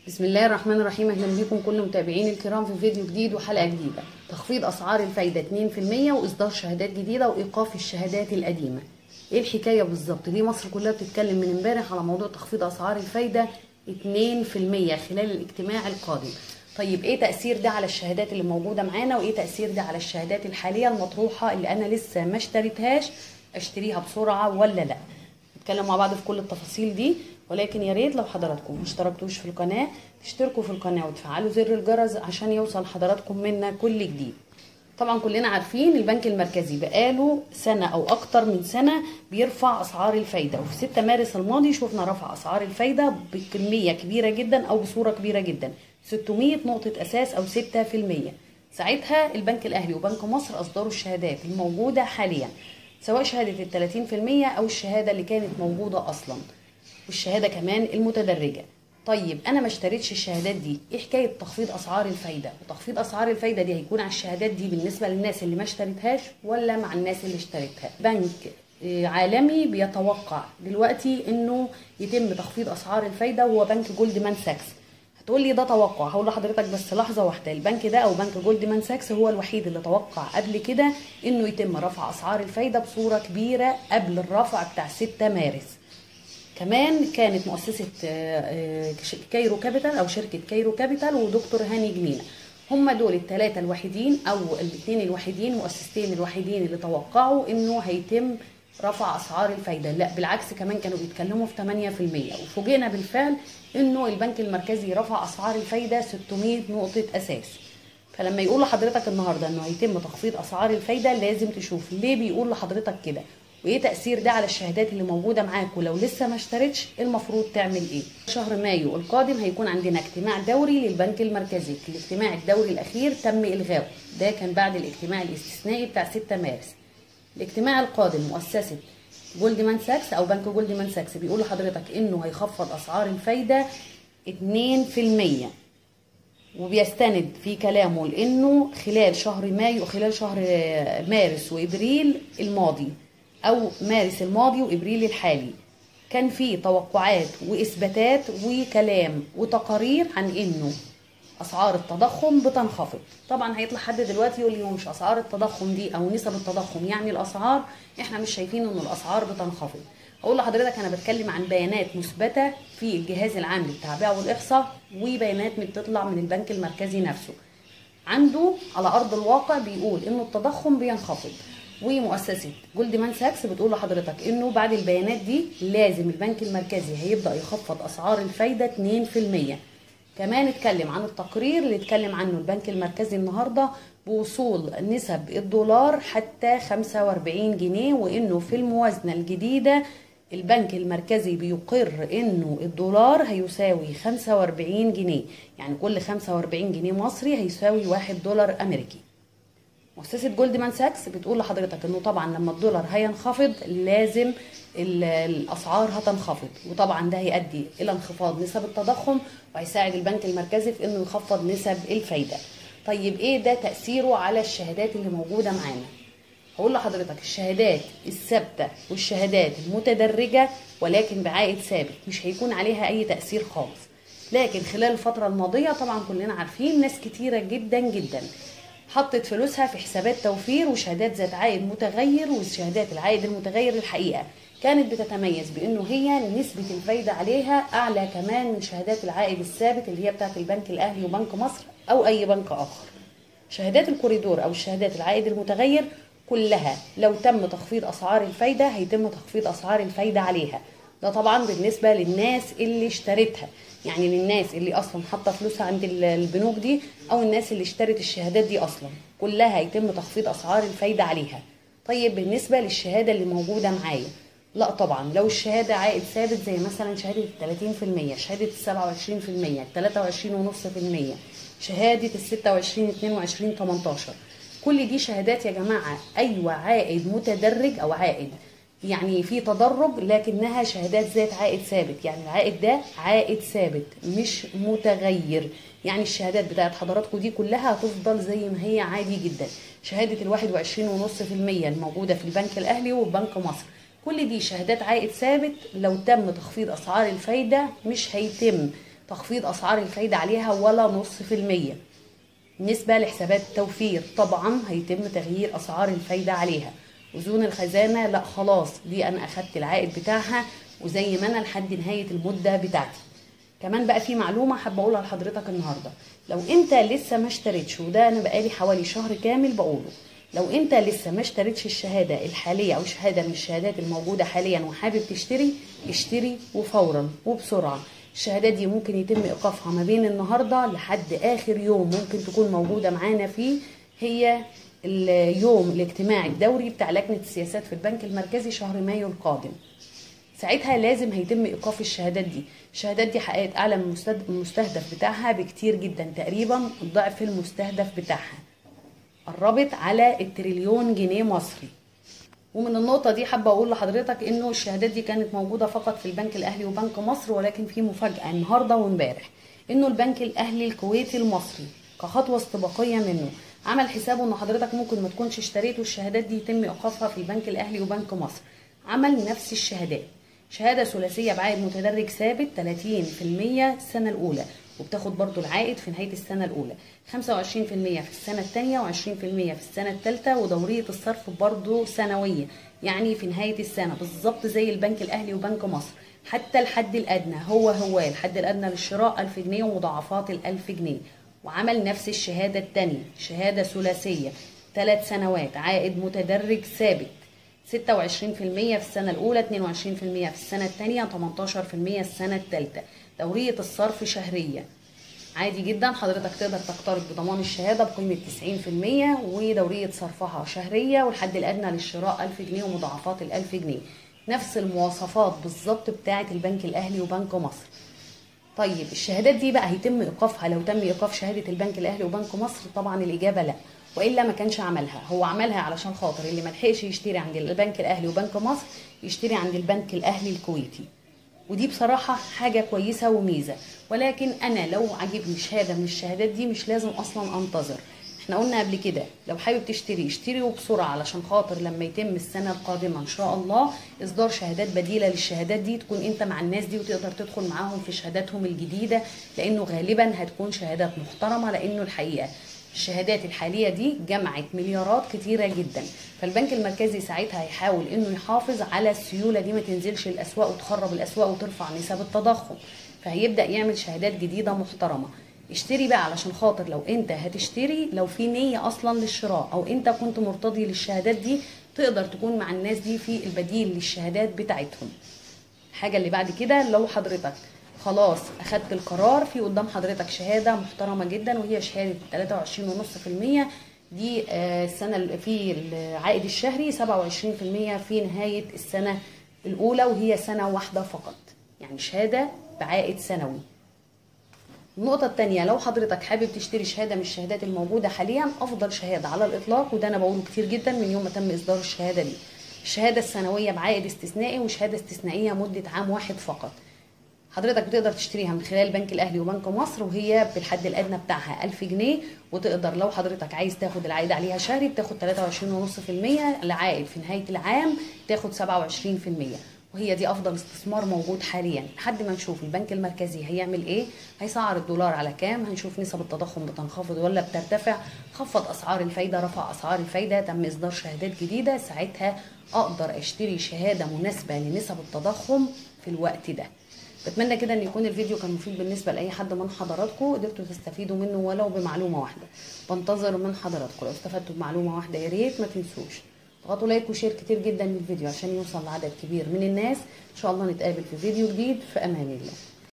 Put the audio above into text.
بسم الله الرحمن الرحيم اهلا بكم كل متابعين الكرام في فيديو جديد وحلقه جديده تخفيض اسعار الفايده 2% واصدار شهادات جديده وايقاف الشهادات القديمه ايه الحكايه بالظبط ليه مصر كلها بتتكلم من امبارح على موضوع تخفيض اسعار الفايده 2% خلال الاجتماع القادم طيب ايه تاثير ده على الشهادات اللي موجوده معانا وايه تاثير ده على الشهادات الحاليه المطروحه اللي انا لسه ما اشتريتهاش اشتريها بسرعه ولا لا نتكلم مع بعض في كل التفاصيل دي ولكن يا ريت لو حضراتكم ما اشتركتوش في القناه تشتركوا في القناه وتفعلوا زر الجرس عشان يوصل حضراتكم منا كل جديد طبعا كلنا عارفين البنك المركزي بقاله سنة أو أكتر من سنة بيرفع أسعار الفايدة وفي 6 مارس الماضي شفنا رفع أسعار الفايدة بكمية كبيرة جدا أو بصورة كبيرة جدا 600 نقطة أساس أو 6% ساعتها البنك الأهلي وبنك مصر أصدروا الشهادات الموجودة حاليا سواء شهادة ال 30% أو الشهادة اللي كانت موجودة أصلا والشهادة كمان المتدرجة طيب انا ما اشتريتش الشهادات دي ايه حكايه تخفيض اسعار الفايده وتخفيض اسعار الفايده دي هيكون على الشهادات دي بالنسبه للناس اللي ما اشتريتهاش ولا مع الناس اللي اشتريتها بنك عالمي بيتوقع دلوقتي انه يتم تخفيض اسعار الفايده وهو بنك جولدمان ساكس هتقول لي ده توقع هقول لحضرتك بس لحظه واحده البنك ده او بنك جولدمان ساكس هو الوحيد اللي توقع قبل كده انه يتم رفع اسعار الفايده بصوره كبيره قبل الرفع بتاع 6 مارس كمان كانت مؤسسة كايرو كابيتال أو شركة كايرو كابيتال ودكتور هاني جميلة هم دول الثلاثة الوحيدين أو الاثنين الوحيدين مؤسستين الوحيدين اللي توقعوا إنه هيتم رفع أسعار الفايدة لا بالعكس كمان كانوا بيتكلموا في 8% وفوجئنا بالفعل إنه البنك المركزي رفع أسعار الفايدة 600 نقطة أساس فلما يقول لحضرتك النهارده انه هيتم تخفيض اسعار الفايده لازم تشوف ليه بيقول لحضرتك كده وايه تاثير ده على الشهادات اللي موجوده معاك ولو لسه ما اشتريتش المفروض تعمل ايه شهر مايو القادم هيكون عندنا اجتماع دوري للبنك المركزي الاجتماع الدوري الاخير تم الغائه ده كان بعد الاجتماع الاستثنائي بتاع 6 مارس الاجتماع القادم مؤسسه جولدمان ساكس او بنك جولدمان ساكس بيقول لحضرتك انه هيخفض اسعار الفايده 2% وبيستند في كلامه لانه خلال شهر مايو خلال شهر مارس وابريل الماضي او مارس الماضي وابريل الحالي كان في توقعات واثباتات وكلام وتقارير عن انه اسعار التضخم بتنخفض طبعا هيطلع حد دلوقتي يقول لي مش اسعار التضخم دي او نسب التضخم يعني الاسعار احنا مش شايفين ان الاسعار بتنخفض اقول لحضرتك انا بتكلم عن بيانات مثبته في الجهاز العام للتعبئه والاحصاء وبيانات بتطلع من البنك المركزي نفسه عنده على ارض الواقع بيقول انه التضخم بينخفض ومؤسسه جولدمان ساكس بتقول لحضرتك انه بعد البيانات دي لازم البنك المركزي هيبدا يخفض اسعار الفايده 2% كمان اتكلم عن التقرير اللي اتكلم عنه البنك المركزي النهارده بوصول نسب الدولار حتى 45 جنيه وانه في الموازنه الجديده البنك المركزي بيقر انه الدولار هيساوي 45 جنيه يعني كل 45 جنيه مصري هيساوي 1 دولار امريكي مؤسسة جولدمان ساكس بتقول لحضرتك انه طبعا لما الدولار هينخفض لازم الاسعار هتنخفض وطبعا ده هيؤدي الى انخفاض نسب التضخم وهيساعد البنك المركزي في انه يخفض نسب الفايده طيب ايه ده تاثيره على الشهادات اللي موجوده معانا هقول لحضرتك الشهادات الثابته والشهادات المتدرجه ولكن بعائد ثابت مش هيكون عليها اي تاثير خالص لكن خلال الفتره الماضيه طبعا كلنا عارفين ناس كتيره جدا جدا حطت فلوسها في حسابات توفير وشهادات ذات عائد متغير وشهادات العائد المتغير الحقيقه كانت بتتميز بانه هي نسبه الفايده عليها اعلى كمان من شهادات العائد الثابت اللي هي بتاعت البنك الاهلي وبنك مصر او اي بنك اخر شهادات الكوريدور او الشهادات العائد المتغير كلها لو تم تخفيض اسعار الفايده هيتم تخفيض اسعار الفايده عليها ده طبعا بالنسبه للناس اللي اشترتها يعني للناس اللي اصلا حاطه فلوسها عند البنوك دي او الناس اللي اشترت الشهادات دي اصلا كلها هيتم تخفيض اسعار الفايده عليها طيب بالنسبه للشهاده اللي موجوده معايا لا طبعا لو الشهاده عائد ثابت زي مثلا شهاده ال 30% شهاده ال 27% ال 23.5% شهاده ال 26 22 18 كل دي شهادات يا جماعه ايوه عائد متدرج او عائد يعني في تدرج لكنها شهادات ذات عائد ثابت يعني العائد ده عائد ثابت مش متغير يعني الشهادات بتاعت حضراتكم دي كلها هتفضل زي ما هي عادي جدا شهادة الواحد وعشرين ونص في المية الموجودة في البنك الأهلي وبنك مصر كل دي شهادات عائد ثابت لو تم تخفيض أسعار الفايدة مش هيتم تخفيض اسعار الفايده عليها ولا نص في الميه بالنسبه لحسابات التوفير طبعا هيتم تغيير اسعار الفايده عليها اذون الخزانه لا خلاص دي انا اخدت العائد بتاعها وزي ما انا لحد نهايه المده بتاعتي كمان بقى في معلومه حابه اقولها لحضرتك النهارده لو انت لسه ما اشتريتش وده انا بقالي حوالي شهر كامل بقوله لو انت لسه ما اشتريتش الشهاده الحاليه او شهاده من الشهادات الموجوده حاليا وحابب تشتري اشتري وفورا وبسرعه الشهادات دي ممكن يتم ايقافها ما بين النهارده لحد اخر يوم ممكن تكون موجوده معانا فيه هي اليوم الاجتماعي الدوري بتاع لجنه السياسات في البنك المركزي شهر مايو القادم ساعتها لازم هيتم ايقاف الشهادات دي الشهادات دي حققت اعلى من المستهدف بتاعها بكتير جدا تقريبا ضعف المستهدف بتاعها قربت على التريليون جنيه مصري ومن النقطة دي حابة أقول لحضرتك إنه الشهادات دي كانت موجودة فقط في البنك الأهلي وبنك مصر ولكن في مفاجأة النهاردة وامبارح إنه البنك الأهلي الكويتي المصري كخطوة استباقية منه عمل حسابه إن حضرتك ممكن ما تكونش اشتريت والشهادات دي يتم إيقافها في البنك الأهلي وبنك مصر عمل نفس الشهادات شهادة ثلاثية بعائد متدرج ثابت 30% السنة الأولى وبتاخد برضو العائد في نهاية السنة الأولى 25% في السنة الثانية و20% في السنة الثالثة ودورية الصرف برضو سنوية يعني في نهاية السنة بالظبط زي البنك الأهلي وبنك مصر حتى الحد الأدنى هو هو الحد الأدنى للشراء 1000 جنيه ومضاعفات ال 1000 جنيه وعمل نفس الشهادة الثانية شهادة ثلاثية ثلاث سنوات عائد متدرج ثابت 26% في السنة الأولى 22% في السنة الثانية 18% السنة الثالثة دورية الصرف شهرية عادي جدا حضرتك تقدر تقترض بضمان الشهادة بقيمة 90% ودورية صرفها شهرية والحد الأدنى للشراء 1000 جنيه ومضاعفات ال 1000 جنيه نفس المواصفات بالظبط بتاعة البنك الأهلي وبنك مصر طيب الشهادات دي بقى هيتم ايقافها لو تم ايقاف شهاده البنك الاهلي وبنك مصر طبعا الاجابه لا والا ما كانش عملها هو عملها علشان خاطر اللي ما لحقش يشتري عند البنك الاهلي وبنك مصر يشتري عند البنك الاهلي الكويتي ودي بصراحة حاجة كويسة وميزة ولكن أنا لو عجبني شهادة من الشهادات دي مش لازم أصلا أنتظر احنا قلنا قبل كده لو حابب تشتري اشتري وبسرعة علشان خاطر لما يتم السنة القادمة ان شاء الله اصدار شهادات بديلة للشهادات دي تكون انت مع الناس دي وتقدر تدخل معاهم في شهاداتهم الجديدة لانه غالبا هتكون شهادات محترمة لانه الحقيقة الشهادات الحالية دي جمعت مليارات كتيرة جدا فالبنك المركزي ساعتها هيحاول انه يحافظ على السيولة دي ما تنزلش الاسواق وتخرب الاسواق وترفع نسب التضخم فهيبدأ يعمل شهادات جديدة محترمة اشتري بقى علشان خاطر لو انت هتشتري لو في نية اصلا للشراء او انت كنت مرتضي للشهادات دي تقدر تكون مع الناس دي في البديل للشهادات بتاعتهم الحاجة اللي بعد كده لو حضرتك خلاص اخدت القرار في قدام حضرتك شهادة محترمة جدا وهي شهادة 23.5% دي السنة في العائد الشهري 27% في نهاية السنة الأولى وهي سنة واحدة فقط يعني شهادة بعائد سنوي النقطة التانية لو حضرتك حابب تشتري شهادة من الشهادات الموجودة حاليا أفضل شهادة على الإطلاق وده أنا بقوله كتير جدا من يوم ما تم إصدار الشهادة دي الشهادة السنوية بعائد استثنائي وشهادة استثنائية مدة عام واحد فقط حضرتك بتقدر تشتريها من خلال البنك الاهلي وبنك مصر وهي بالحد الادنى بتاعها 1000 جنيه وتقدر لو حضرتك عايز تاخد العائد عليها شهري بتاخد 23.5% العائد في نهايه العام تاخد 27% وهي دي افضل استثمار موجود حاليا لحد ما نشوف البنك المركزي هيعمل ايه هيسعر الدولار على كام هنشوف نسب التضخم بتنخفض ولا بترتفع خفض اسعار الفايده رفع اسعار الفايده تم اصدار شهادات جديده ساعتها اقدر اشتري شهاده مناسبه لنسب التضخم في الوقت ده بتمنى كده ان يكون الفيديو كان مفيد بالنسبه لاي حد من حضراتكم قدرتوا تستفيدوا منه ولو بمعلومه واحده بنتظر من حضراتكم لو استفدتوا بمعلومه واحده يا ريت ما تنسوش اضغطوا لايك وشير كتير جدا للفيديو عشان يوصل لعدد كبير من الناس ان شاء الله نتقابل في فيديو جديد في امان الله